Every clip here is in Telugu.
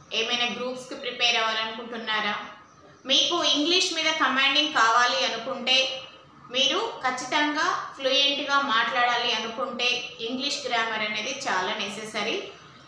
ఏమైనా గ్రూప్స్కి ప్రిపేర్ అవ్వాలనుకుంటున్నారా మీకు ఇంగ్లీష్ మీద కమాండింగ్ కావాలి అనుకుంటే మీరు ఖచ్చితంగా ఫ్లూయెంట్గా మాట్లాడాలి అనుకుంటే ఇంగ్లీష్ గ్రామర్ అనేది చాలా నెసెసరీ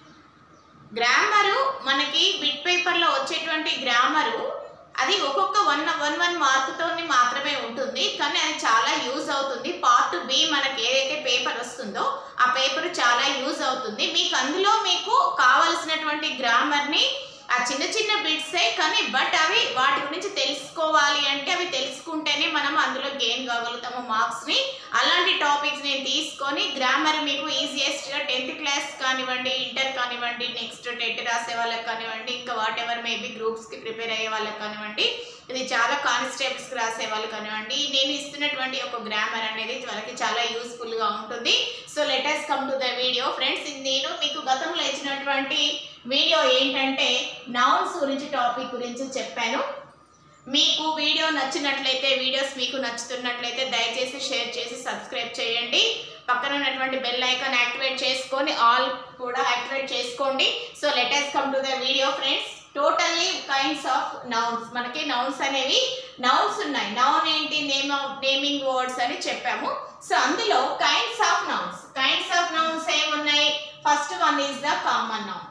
గ్రామరు మనకి బిట్ పేపర్లో వచ్చేటువంటి గ్రామరు అది ఒక్కొక్క వన్ వన్ వన్ మార్కుతో మాత్రమే ఉంటుంది కానీ అది చాలా యూజ్ అవుతుంది పార్ట్ బి మనకి ఏదైతే పేపర్ వస్తుందో ఆ పేపర్ చాలా యూజ్ అవుతుంది మీకు అందులో మీకు కావలసినటువంటి గ్రామర్ని ఆ చిన్న చిన్న బిట్సే కానీ బట్ అవి వాటి గురించి తెలుసుకోవాలి అంటే అవి తెలుసుకుంటేనే మనం అందులో గెయిన్ కాగలుగుతాము మార్క్స్ని అలాంటి టాపిక్స్ నేను తీసుకొని గ్రామర్ మీకు ఈజియెస్ట్గా టెన్త్ క్లాస్ కానివ్వండి ఇంటర్ కానివ్వండి నెక్స్ట్ టెట్ రాసే వాళ్ళకి కానివ్వండి ఇంకా వాట్ ఎవర్ మేబీ గ్రూప్స్కి ప్రిపేర్ అయ్యే వాళ్ళకి కానివ్వండి ఇది చాలా కానిస్టేబుల్స్కి రాసే వాళ్ళు కానివ్వండి నేను ఇస్తున్నటువంటి ఒక గ్రామర్ అనేది వాళ్ళకి చాలా యూస్ఫుల్గా ఉంటుంది so let's come to the video friends నేను మీకు గతంలో ఇచ్చినటువంటి వీడియో ఏంటంటే నౌన్స్ గురించి టాపిక్ గురించి చెప్పాను మీకు వీడియో నచ్చినట్లయితే వీడియోస్ మీకు నచ్చుతున్నట్లయితే దయచేసి షేర్ చేసి సబ్స్క్రైబ్ చేయండి పక్కన ఉన్నటువంటి బెల్ ఐకాన్ యాక్టివేట్ చేసుకొని ఆల్ కూడా యాక్టివేట్ చేసుకోండి so let's come to the video friends totally kinds of nouns మనకి నౌన్స్ అనేవి నౌన్స్ ఉన్నాయి నౌన్ ఏంటి నేమ్ ఆఫ్ నేమింగ్ వర్డ్స్ అని చెప్పాము సో అందులో kinds of nouns kinds of nouns ఏమున్నాయి first one is the common noun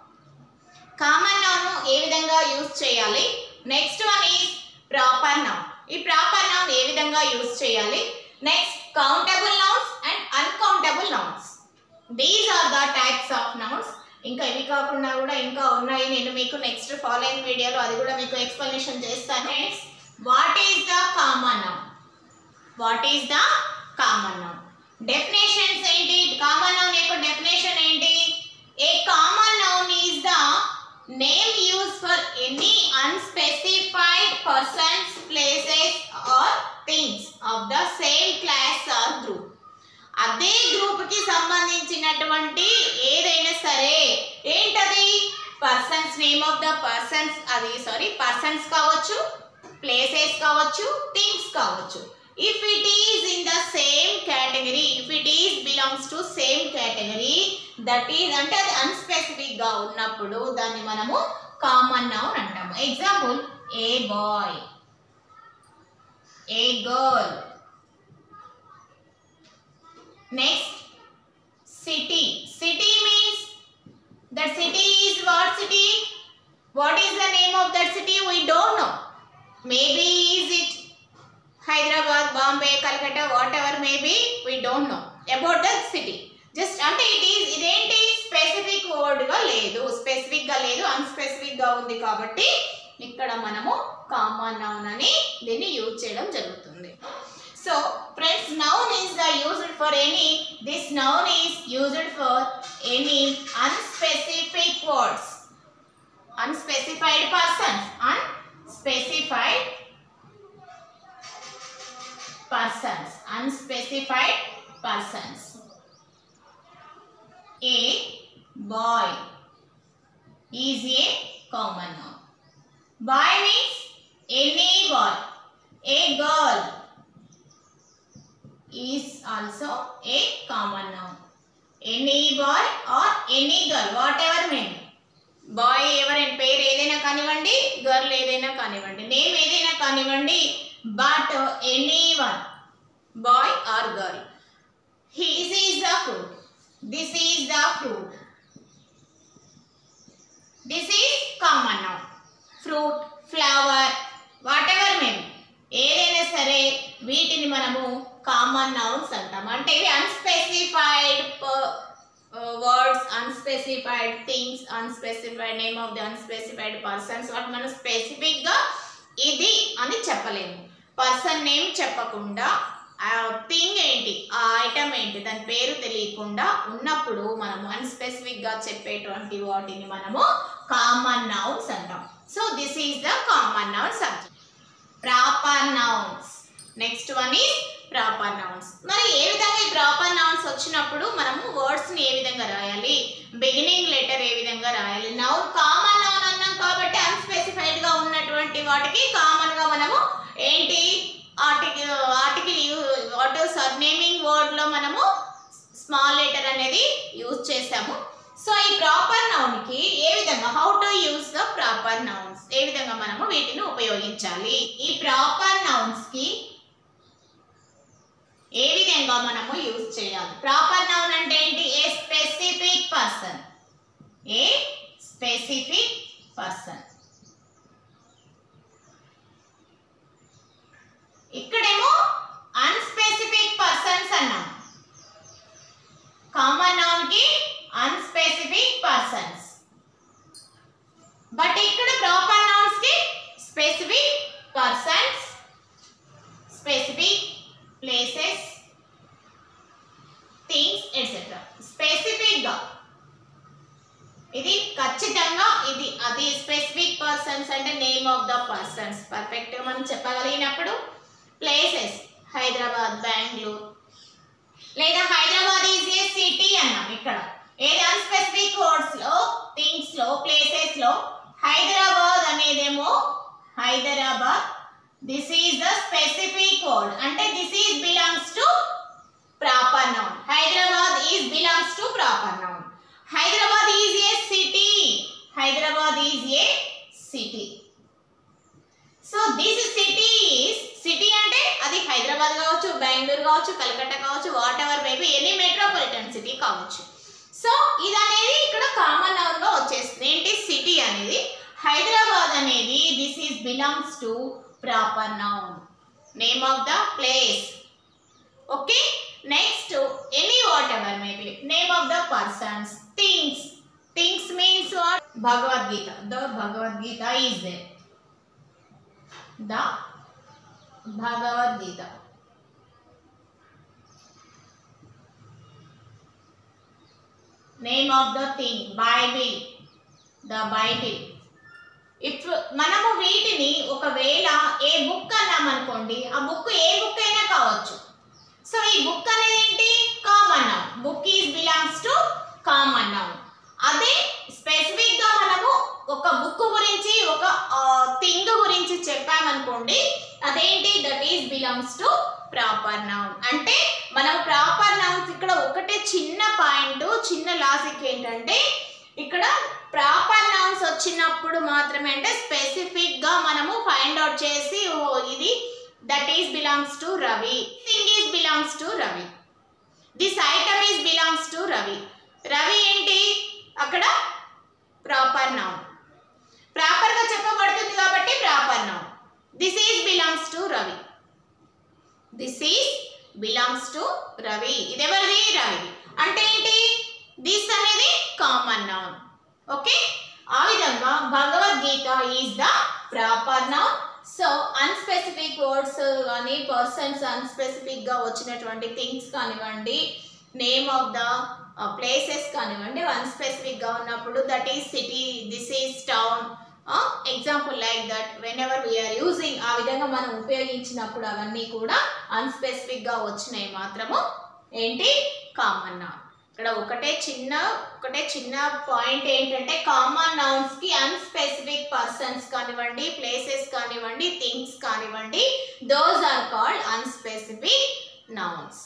common noun ఏ విధంగా యూజ్ చేయాలి next one is proper noun ఈ ప్రాపర్ నౌన్ ఏ విధంగా యూజ్ చేయాలి next countable nouns and uncountable nouns these are the types of nouns ఇంకా ఇవి కాకుండా కూడా ఇంకా ఉన్నాయి నేను మీకు నెక్స్ట్ ఫాలోయింగ్ వీడియోలో అది కూడా మీకు ఎక్స్ప్లెనేషన్ చేస్తాను friends what is the common noun what is the common noun definitions ఏంటి కామన్ నౌన్ యొక్క డెఫినేషన్ ఏంటి a common noun is the name use for any unspecified persons places or things of the same class or group అదే గ్రూప్ కి సంబంధించినటువంటి ఏదైనా సరే ఏంటది persons name of the persons అది సారీ పర్సన్స్ కావచ్చు ప్లేసెస్ కావచ్చు థింగ్స్ కావచ్చు if it is in the same category if it is belongs to same category that is అంటే అది అన్స్పెసిఫిక్ గా ఉన్నప్పుడు దాన్ని మనము కామన్ నౌన్ అంటాము example a boy a girl next city city means that city is what city what is the name of that city we don't know maybe is it Hyderabad Bombay Calcutta whatever maybe we don't know about the city just అంటే ఇట్ ఈస్ ఇదేంటి స్పెసిఫిక్ వర్డ్గా లేదు స్పెసిఫిక్గా లేదు అన్స్పెసిఫిక్గా ఉంది కాబట్టి ఇక్కడ మనము కామన్ నౌన్ అని దీన్ని యూజ్ చేయడం జరుగుతుంది so friends noun is the used for any this noun is used for any unspecific words unspecified persons unspecified persons unspecified persons a boy is a common noun boy means any boy a girl is also a common noun any boy or any girl whatever may be boy ఎవరైనా పేరు ఏదైనా కానివ్వండి గర్ల్ ఏదైనా కానివ్వండి నేమ్ ఏదైనా కానివ్వండి but any one boy or girl he's is the fruit this is the fruit this is common noun fruit flower whatever మేము ఏదైనా సరే వీటిని మనము కామన్ నౌన్స్ అంటాం అంటే ఇవి unspecified words unspecified things unspecified name of the unspecified persons వాటి మనం స్పెసిఫిక్గా ఇది అని చెప్పలేము పర్సన్ నేమ్ చెప్పకుండా ఆ థింగ్ ఏంటి ఆ ఐటమ్ ఏంటి దాని పేరు తెలియకుండా ఉన్నప్పుడు మనము అన్స్పెసిఫిక్గా చెప్పేటువంటి వాటిని మనము కామన్ నౌన్స్ అంటాం so this is the common noun subject proper nouns next one is proper nouns మరి ఏ విధంగా ఈ ప్రాపర్ నౌన్స్ వచ్చినప్పుడు మనము వర్డ్స్ని ఏ విధంగా రాయాలి బిగినింగ్ లెటర్ ఏ విధంగా రాయాలి నౌన్ కామన్ నౌన్ అన్నాం కాబట్టి అన్స్పెసిఫైడ్ గా ఉన్నటువంటి వాటికి కామన్ గా మనము ఏంటి ఆర్టికల్ ఆర్టికల్ వాట్ సర్నేమింగ్ వర్డ్ లో మనము స్మాల్ లెటర్ అనేది యూజ్ చేసాము సో ఈ ప్రాపర్ నౌన్ కి ఏ విధంగా how to use proper nouns ఏ విధంగా మనము వీటిని ఉపయోగించాలి ఈ ప్రాపర్ నౌన్స్ కి ఏ విధంగా మనము యూజ్ చేయాలి ప్రాపర్ నౌన్ అంటే ఏంటి a specific person a specific person ఇక్కడేమో అన్స్పెసిఫిక్ పర్సన్స్ అన్నాం కామన్ నౌన్ కి అన్స్పెసిఫిక్ పర్సన్స్ బట్ ఇక్కడ ప్రాపర్ నౌన్స్ కి specific persons specific places things etcetera specific గా ఇది ఖచ్చితంగా ఇది అది స్పెసిఫిక్ పర్సన్స్ అంటే name of the persons perfect గా మనం చెప్పగలిగినప్పుడు ప్లేసెస్ హైదరాబాద్ బెంగళూరు లేదా హైదరాబాద్ ఈజ్ ఏ సిటీ అన్నాం ఇక్కడ ఏది అన్స్పెసిఫిక్ వర్డ్స్ లో థింగ్స్ లో ప్లేసెస్ లో హైదరాబాద్ అనేదేమో Hyderabad this is the specific word అంటే this is belongs to proper noun Hyderabad is belongs to proper noun Hyderabad is a city Hyderabad is a city so this city city అంటే అది హైదరాబాద్ కావచ్చు బెంగళూరు కావచ్చు కలకత్తా కావచ్చు whatever maybe any metropolitan city కావచ్చు సో ఇది అనేది ఇక్కడ కామన్ నౌన్ గా వచ్చేస్తుంది ఏంటి సిటీ అనేది హైదరాబాద్ అనేది this is belongs to proper noun name of the place okay next any whatever maybe name of the persons things things means what Bhagavad Gita the Bhagavad Gita is there the Bhagavad Gita name of the thing Bible the Bible if మనము వీటిని ఒకవేళ ఏ బుక్ అన్నాం అనుకోండి ఆ బుక్ ఏ బుక్ అయినా కావచ్చు సో ఈ బుక్ అనేది ఏంటి common noun book is belongs to common noun అదే స్పెసిఫిక్ గా మనము ఒక బుక్ గురించి ఒక థింగ్ గురించి చెప్పామనుకోండి అదేంటి that is belongs to proper noun అంటే మనం ప్రాపర్ నౌన్స్ ఇక్కడ ఒకటే చిన్న పాయింట్ చిన్న లాజిక్ ఏంటంటే ఇక్కడ ప్రాపర్ నౌన్స్ వచ్చినప్పుడు మాత్రమే అంటే స్పెసిఫిక్ గా మనము ఫైండ్ అవుట్ చేసి ఓ ఇది that is belongs to Ravi thing is belongs to Ravi this item is belongs to Ravi Ravi ఏంటి అక్కడ ప్రాపర్ నౌన్ ప్రాపర్ గా చెప్పబడుతుంది కాబట్టి proper noun this is belongs to Ravi this is belongs to Ravi ఇది ఎవరిది రవి అంటే ఏంటి దిస్ అనేది కామన్ నౌన్ ఓకే ఆ విధంగా Bhagavad Gita is the proper noun so unspecific words కానీ పర్సన్స్ అన్స్పెసిఫిక్ గా వచ్చినటువంటి థింగ్స్ కానివ్వండి నేమ్ ఆఫ్ ద ప్లేసెస్ కానివ్వండి అన్స్పెసిఫిక్ గా ఉన్నప్పుడు that is city this is town example like that whenever we're using ఆ విధంగా మనం ఉపయోగించినప్పుడు అవన్నీ కూడా అన్స్పెసిఫిక్ గా వచ్చినాయి మాత్రము ఏంటి కామన్ నౌన్ ఇక్కడ ఒకటే చిన్న ఒకటే చిన్న పాయింట్ ఏంటంటే కామన్ నౌన్స్ కి అన్స్పెసిఫిక్ పర్సన్స్ కానివ్వండి ప్లేసెస్ కానివ్వండి థింగ్స్ కానివ్వండి those are called unspecific nouns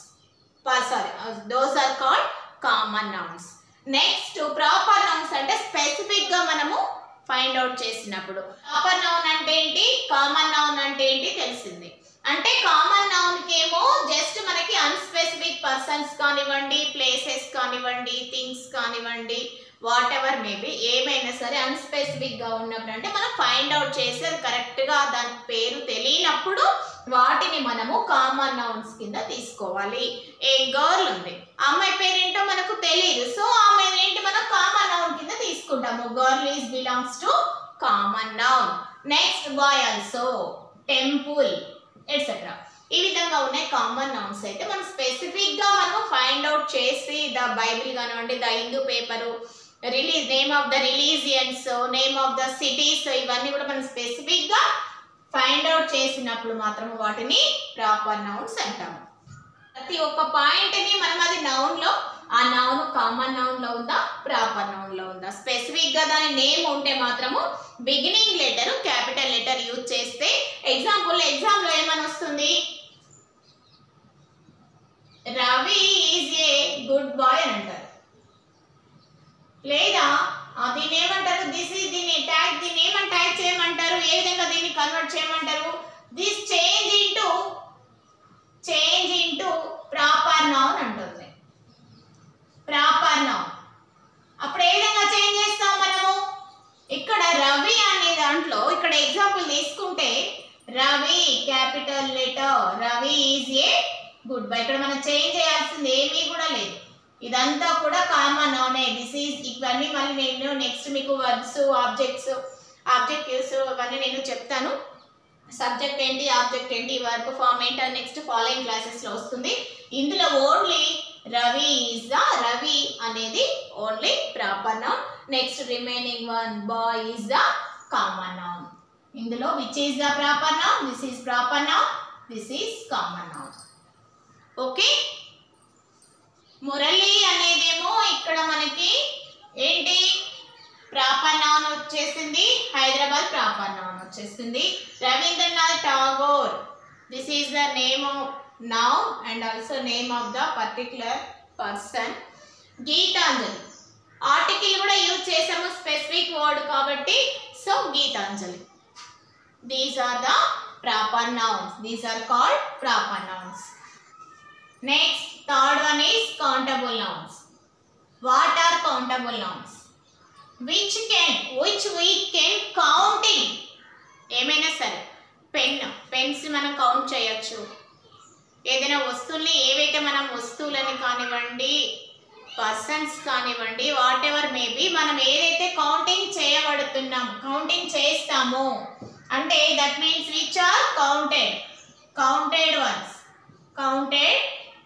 sorry those are called common nouns next proper nouns అంటే స్పెసిఫిక్ గా మనము ఫైండ్ అవుట్ చేసినప్పుడు ప్రాపర్ నౌన్ అంటే ఏంటి కామన్ నౌన్ అంటే ఏంటి తెలిసింది అంటే కామన్ నౌన్ కేమో జస్ట్ మనకి అన్స్పెసిఫిక్ పర్సన్స్ కానివ్వండి ప్లేసెస్ కానివ్వండి థింగ్స్ కానివ్వండి వాట్ ఎవర్ మేబీ ఏమైనా సరే అన్స్పెసిఫిక్ గా ఉన్నప్పుడు అంటే మనం ఫైండ్ అవుట్ చేసి అది కరెక్ట్ గా దాని పేరు తెలియనప్పుడు వాటిని మనము కామన్ నౌన్స్ కింద తీసుకోవాలి ఏ గర్ల్ ఉంది ఆ అమ్మాయి పేరేంటో మనకు తెలియదు సో ఆమె ఏంటి మనం కామన్ నౌన్ కింద తీసుకుంటాము girl is belongs to common noun next boy also temple etcetera ఈ విధంగా ఉన్నాయి కామన్ నౌన్స్ అయితే మనం స్పెసిఫిక్ గా మనం ఫైండ్ అవుట్ చేసి ద బైబిల్ కానివ్వండి the Hindu paper release name of the religions name of the cities ఇవన్నీ కూడా మనం స్పెసిఫిక్ గా ఫైండ్ అవుట్ చేసినప్పుడు మాత్రం వాటిని ప్రాపర్ నౌన్స్ అంటాము ప్రతి ఒక్క పాయింట్ ని మనం అది నౌన్ లో ఆ నౌన్ కామన్ నౌన్ లో ఉందా ప్రాపర్ నౌన్ లో ఉందా స్పెసిఫిక్ గా దాని నేమ్ ఉంటే మాత్రము beginning letter capital letter use చేస్తే ఎగ్జాంపుల్ ఎగ్జామ్ లో ఏమని వస్తుంది Ravi is a good boy అని అంటారు లేదా ఆ, దీన్ని ఏమంటారు దిస్ ఈజ్ దీన్ని ట్యాగ్ దీన్ని ఏమని ట్యాగ్ కన్వర్ట్ చేయమంటారు this change into change into proper noun అంటుంది ప్రాపర్ నౌన్ అప్పుడు ఏ విధంగా చేంజ్ చేస్తాం మనము ఇక్కడ రవి అనే దాంట్లో ఇక్కడ ఎగ్జాంపుల్ తీసుకుంటే Ravi capital letter Ravi is a good boy ఇక్కడ మనం చేంజ్ చేయాల్సింది ఏమీ కూడా లేదు ఇదంతా కూడా కామన్ నౌనే దిస్ ఈజ్ ఇవన్నీ మళ్ళీ నేను నెక్స్ట్ మీకు వర్బ్స్ ఆబ్జెక్ట్స్ ఆబ్జెక్టివ్స్ అవన్నీ నేను చెప్తాను సబ్జెక్ట్ ఏంటి ఆబ్జెక్ట్ ఏంటి వర్క్ ఫామ్ ఏంటి అని నెక్స్ట్ ఫాలోయింగ్ క్లాసెస్లో వస్తుంది ఇందులో only Ravi is the Ravi అనేది only proper noun next remaining one boy is the common noun ఇందులో which is the proper noun this is proper noun this is common noun okay Murali అనేదేమో ఇక్కడ మనకి ఏంటి ప్రాపర్ నౌన్ వచ్చేసింది హైదరాబాద్ ప్రాపర్ నౌన్ వచ్చేసింది Rabindranath Tagore this is the name of noun and also name of the particular person Gitanjali article కూడా యూజ్ చేసాము స్పెసిఫిక్ వర్డ్ కాబట్టి so Gitanjali these are the proper nouns these are called proper nouns next third one is countable nouns what are countable nouns which can which we can counting ఏమైనా సరే పెన్ పెన్స్ మనం కౌంట్ చేయొచ్చు ఏదైనా వస్తువుల్ని ఏవైతే మనం వస్తువులని కానివ్వండి పర్సన్స్ కానివ్వండి వాట్ ఎవర్ మేబీ మనం ఏదైతే కౌంటింగ్ చేయబడుతున్నాం కౌంటింగ్ చేస్తామో అంటే that means which are counted counted ones counted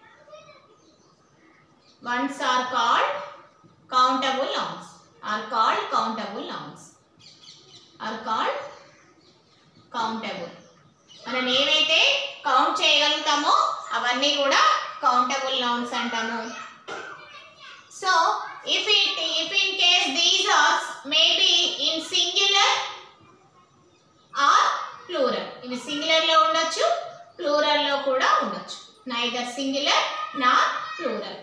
ones are called countable nouns are called countable nouns are called countable మనం ఏవైతే కౌంట్ చేయగలుగుతామో అవన్నీ కూడా కౌంటబుల్ నౌన్స్ అంటాము so if it if in case these are maybe in singular or plural ఇవి సింగులర్ లో ఉండొచ్చు ప్లూరల్ లో కూడా ఉండొచ్చు neither singular nor plural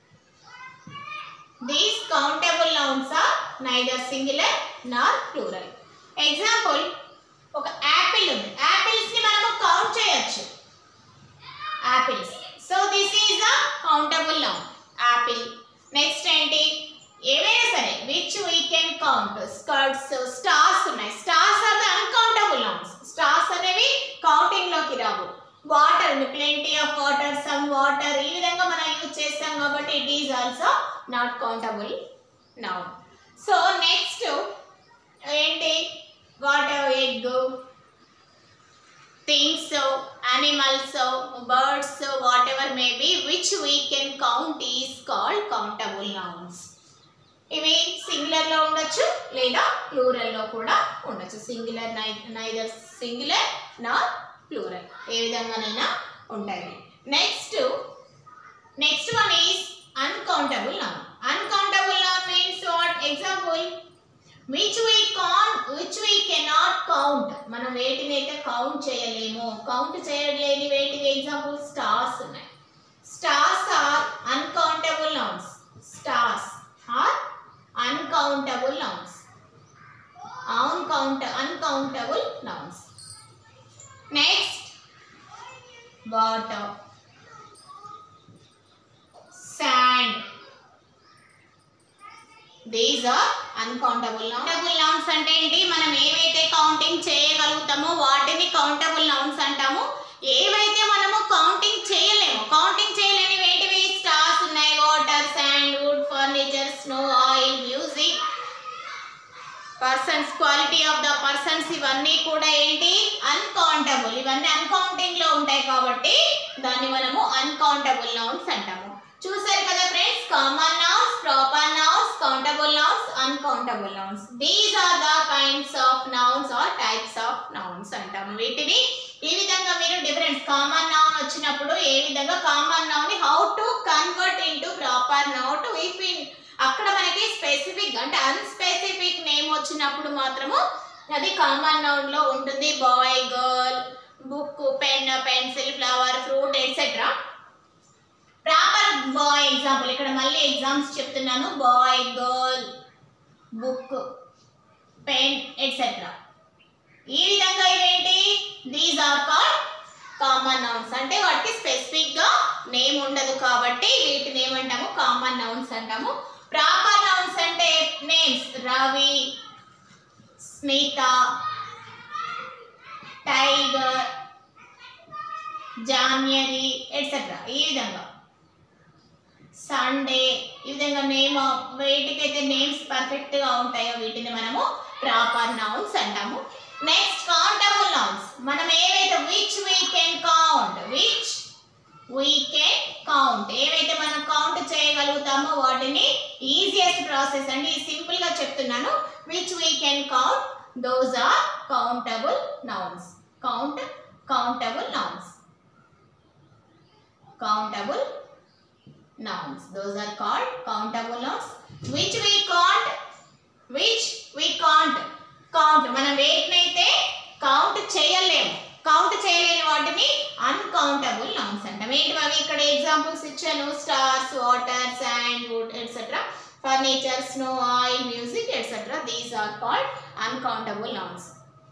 these countable nouns are neither singular nor plural example ఒక యాపిల్ ఉంది యాపిల్స్ ని మనము కౌంట్ చేయొచ్చు apples so this is a countable noun apple next ఏంటి ఏవైనా సరే which we can count skirts stars ఉన్నాయి stars are the uncountable nouns stars అనేవి కౌంటింగ్ లోకి రావు వాటర్ ఉంది plenty of water some water ఈ విధంగా మనం యూజ్ చేస్తాం కాబట్టి it is also not countable noun so next ఏంటి water egg things animals birds whatever maybe which we can count is called countable nouns ఇవి సింగులర్ లో ఉండొచ్చు లేదా ప్లూరల్ లో కూడా ఉండొచ్చు singular neither singular nor plural ఏ విధంగానైనా ఉంటాయి next next one is uncountable noun uncountable noun means what example which we can which we cannot count మనం వేటిని అయితే కౌంట్ చేయలేము కౌంట్ చేయలేని వేటివి ఎగ్జాంపుల్ స్టార్స్ ఉన్నాయి stars are uncountable nouns stars are uncountable nouns అన్కౌంట uncountable nouns next water sand these are uncountable countable nouns అంటే ఏంటి మనం ఏవైతే కౌంటింగ్ చేయగలుగుతామో వాటిని కౌంటబుల్ నౌన్స్ అంటాము ఏవైతే మనము కౌంటింగ్ చేయలేము కౌంటింగ్ చేయలేని వేటివి స్టార్స్ ఉన్నాయి water sand wood furniture snow oil music persons quality of the persons ఇవన్నీ కూడా ఏంటి అన్కౌంటబుల్ ఇవన్నీ అన్కౌంటింగ్ లో ఉంటాయి కాబట్టి దాన్ని మనము అన్కౌంటబుల్ నౌన్స్ అంటాము చూసారు కదా friends common nouns proper nouns countable nouns uncountable nouns these are the kinds of nouns or types of nouns అంటాము వీటిని ఈ విధంగా మీరు డిఫరెన్స్ కామన్ నౌన్ వచ్చినప్పుడు ఏ విధంగా కామన్ నౌన్ ని how to convert into proper noun if in అక్కడ మనకి స్పెసిఫిక్ అంటే అన్స్పెసిఫిక్ నేమ్ వచ్చినప్పుడు మాత్రము అది కామన్ నౌన్ లో ఉంటుంది boy girl book pen pencil flower fruit etcetera proper boy example ఇక్కడ మళ్ళీ ఎగ్జామ్స్ చెప్తున్నాను boy girl book pen etcetera ఈ విధంగా ఇవేంటి these are called common nouns అంటే వాటికి స్పెసిఫిక్ గా నేమ్ ఉండదు కాబట్టి వీటిని ఏమంటాము కామన్ నౌన్స్ అంటాము ప్రాపర్ నౌన్స్ అంటే names Ravi Smita tiger January etcetera ఈ విధంగా సండే ఈ విధంగా నేమ్ వీటికైతే నేమ్స్ పర్ఫెక్ట్ గా ఉంటాయో వీటిని మనము ప్రాపర్ నౌన్స్ అంటాము నెక్స్ట్ కౌంటబుల్ నౌన్స్ మనం ఏవైతే which we can count which we can count ఏవైతే మనం కౌంట్ చేయగలుగుతామో వాటిని ఈజియెస్ట్ ప్రాసెస్ అండి ఇది సింపుల్ గా చెప్తున్నాను which we can count those are countable nouns count countable nouns countable nouns those are called countable nouns which we can't which we can't count మనం వేటినైతే కౌంట్ చేయలేము కౌంట్ చేయలేని వాటిని అన్కౌంటబుల్ నౌన్స్ అంటాం ఏంటి అవి ఇక్కడ ఎగ్జాంపుల్స్ ఇచ్చాను stars water sand wood etcetera furniture snow oil music etcetera these are called uncountable nouns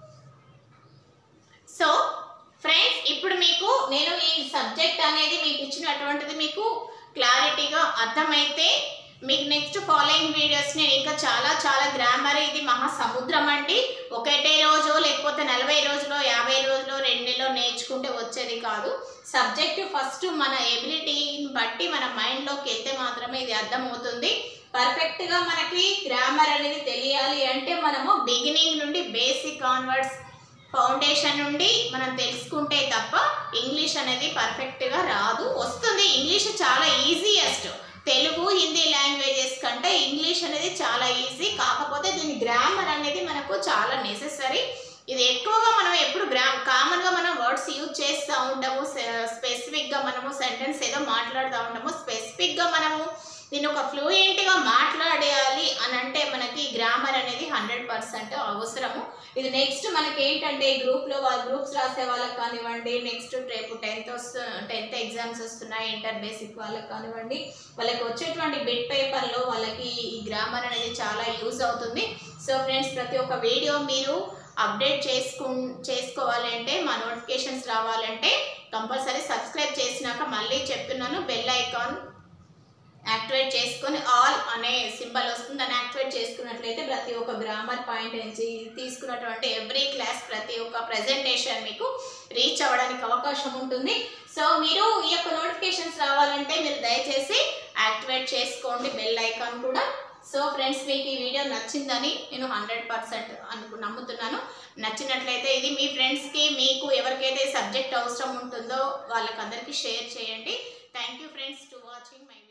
so friends ఇప్పుడు మీకు నేను ఈ సబ్జెక్ట్ అనేది మీకు ఇచ్చినటువంటిది మీకు క్లారిటీగా అర్థమైతే మీకు నెక్స్ట్ ఫాలోయింగ్ వీడియోస్ నేను ఇంకా చాలా చాలా గ్రామర్ ఇది మహా సముద్రం అండి ఒకటే రోజు లేకపోతే నలభై రోజులో యాభై రోజులో రెండు నెలలో నేర్చుకుంటే వచ్చేది కాదు సబ్జెక్ట్ ఫస్ట్ మన ఎబిలిటీని బట్టి మన మైండ్లోకి వెళ్తే మాత్రమే ఇది అర్థమవుతుంది పర్ఫెక్ట్గా మనకి గ్రామర్ అనేది తెలియాలి అంటే మనము బిగినింగ్ నుండి బేసిక్ ఆన్వర్డ్స్ ఫౌండేషన్ నుండి మనం తెలుసుకుంటే తప్ప ఇంగ్లీష్ అనేది పర్ఫెక్ట్గా రాదు వస్తుంది ఇంగ్లీష్ చాలా ఈజీయెస్ట్ తెలుగు హిందీ లాంగ్వేజెస్ కంటే ఇంగ్లీష్ అనేది చాలా ఈజీ కాకపోతే దీని గ్రామర్ అనేది మనకు చాలా నెసెసరీ ఇది ఎక్కువగా మనం ఎప్పుడు గ్రా కామన్గా మనం వర్డ్స్ యూజ్ చేస్తూ ఉంటాము స్పెసిఫిక్గా మనము సెంటెన్స్ ఏదో మాట్లాడుతూ ఉంటాము స్పెసిఫిక్గా మనము దీన్ని ఒక ఫ్లూయెంట్గా మాట్లాడేయాలి అని అంటే మనకి గ్రామర్ అనేది హండ్రెడ్ పర్సెంట్ అవసరము ఇది నెక్స్ట్ మనకి ఏంటంటే గ్రూప్లో వాళ్ళ గ్రూప్స్ రాసే వాళ్ళకి కానివ్వండి నెక్స్ట్ రేపు టెన్త్ వస్తు టెన్త్ ఎగ్జామ్స్ వస్తున్నాయి ఇంటర్ బేసిక్ వాళ్ళకి కానివ్వండి వాళ్ళకి వచ్చేటువంటి బిట్ పేపర్లో వాళ్ళకి ఈ గ్రామర్ అనేది చాలా యూజ్ అవుతుంది సో ఫ్రెండ్స్ ప్రతి ఒక్క వీడియో మీరు అప్డేట్ చేసుకు చేసుకోవాలంటే మా నోటిఫికేషన్స్ రావాలంటే కంపల్సరీ సబ్స్క్రైబ్ చేసినాక మళ్ళీ చెప్తున్నాను బెల్ ఐకాన్ యాక్టివేట్ చేసుకొని ఆల్ అనే సింబల్ వస్తుంది దాన్ని యాక్టివేట్ చేసుకున్నట్లయితే ప్రతి ఒక్క గ్రామర్ పాయింట్ నుంచి తీసుకున్నటువంటి ఎవ్రీ క్లాస్ ప్రతి ఒక్క ప్రజెంటేషన్ మీకు రీచ్ అవ్వడానికి అవకాశం ఉంటుంది సో మీరు ఈ యొక్క నోటిఫికేషన్స్ రావాలంటే మీరు దయచేసి యాక్టివేట్ చేసుకోండి బెల్ ఐకాన్ కూడా సో ఫ్రెండ్స్ మీకు ఈ వీడియో నచ్చిందని నేను హండ్రెడ్ పర్సెంట్ అనుకు నమ్ముతున్నాను నచ్చినట్లయితే ఇది మీ ఫ్రెండ్స్కి మీకు ఎవరికైతే సబ్జెక్ట్ అవసరం ఉంటుందో వాళ్ళకందరికీ షేర్ చేయండి thank you friends to watching my